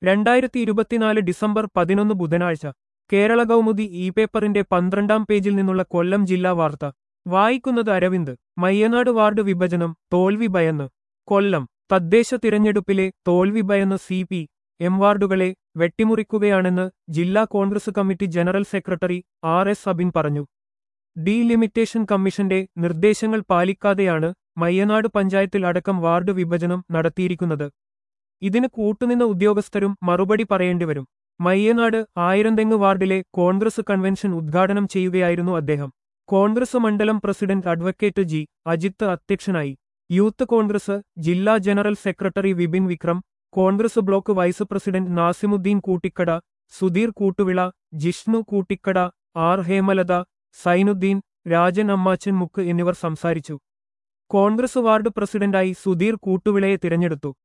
രണ്ടായിരത്തി ഇരുപത്തിനാല് ഡിസംബർ പതിനൊന്ന് ബുധനാഴ്ച കേരള കൗമുദി ഇ പേപ്പറിന്റെ പന്ത്രണ്ടാം പേജിൽ നിന്നുള്ള കൊല്ലം ജില്ലാ വാർത്ത വായിക്കുന്നത് അരവിന്ദ് മയ്യനാട് വാർഡ് വിഭജനം തോൽവി ഭയന്ന് കൊല്ലം തദ്ദേശ തിരഞ്ഞെടുപ്പിലെ തോൽവി ഭയന്ന് സി പി എം വാർഡുകളെ വെട്ടിമുറിക്കുകയാണെന്ന് ജില്ലാ Congress committee general secretary R S Abin പറഞ്ഞു ഡീലിമിറ്റേഷൻ കമ്മീഷന്റെ നിർദ്ദേശങ്ങൾ പാലിക്കാതെയാണ് മയ്യനാട് പഞ്ചായത്തിൽ അടക്കം വാർഡ് വിഭജനം നടത്തിയിരിക്കുന്നത് ഇതിന് കൂട്ടുനിന്ന ഉദ്യോഗസ്ഥരും മറുപടി പറയേണ്ടിവരും മയ്യനാട് ആയിരന്തെങ്ങ് വാർഡിലെ കോൺഗ്രസ് കൺവെൻഷൻ ഉദ്ഘാടനം ചെയ്യുകയായിരുന്നു അദ്ദേഹം കോൺഗ്രസ് മണ്ഡലം പ്രസിഡന്റ് അഡ്വക്കേറ്റ് ജി അജിത്ത് അധ്യക്ഷനായി യൂത്ത് കോൺഗ്രസ് ജില്ലാ general secretary Vipin Vikram Congress block vice president Nasimuddin Koottikkada Sudheer Kootuvila Jishnu Koottikkada R Hemalatha Sainuddin Rajan Ammachan Mukku എന്നിവർ സംസാരിച്ചു കോൺഗ്രസ് വാർഡ് പ്രസിഡന്റായി സുധീർ കൂട്ടുവിളയെ തിരഞ്ഞെടുത്തു